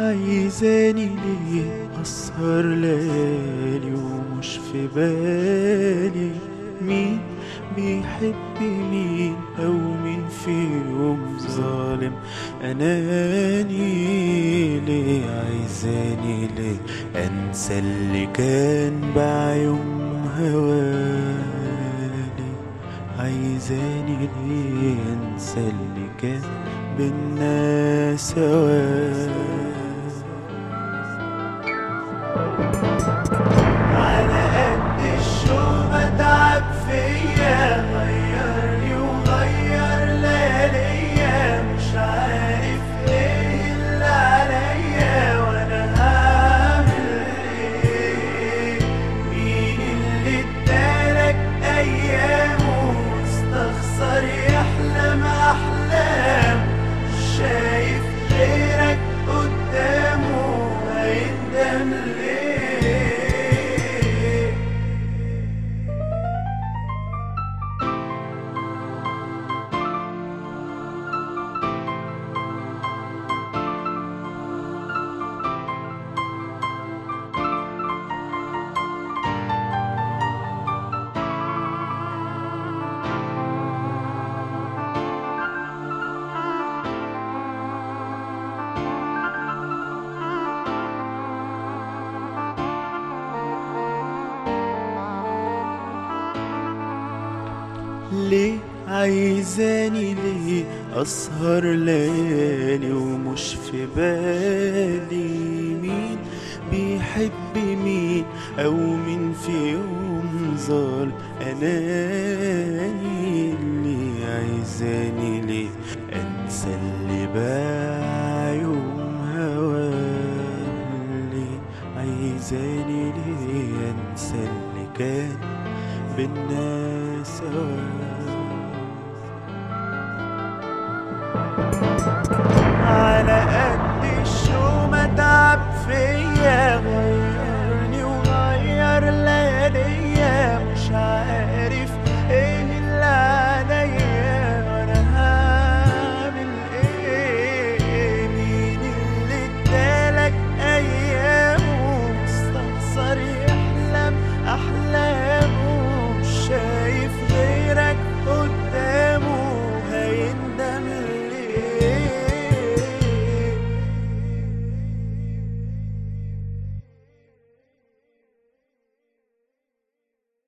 عايزاني ليه أسهر ليالي ومش في بالي مين بيحب مين أو مين فيهم ظالم أناني ليه عايزاني ليه أنسى اللي كان بعيون هوالي عايزاني ليه أنسى اللي كان بينا سوا على قد الشوق بتعب فيا غيرني وغير لياليا مش عارف ايه اللي عليا وانا هعمل ايه مين اللي ادالك ايامه واستخسر يحلم احلام مش شايف غيرك قدامه هيندم ليه ليه عايزاني ليه أسهر ليالي ومش في بالي مين بيحب مين أو مين في يوم ظال أناني اللي عايزاني ليه أنسى اللي باع يوم هوالي عايزاني ليه أنسى اللي كان بينا سوا على قد الشو ما تعب فيا غيرني وغير ليالي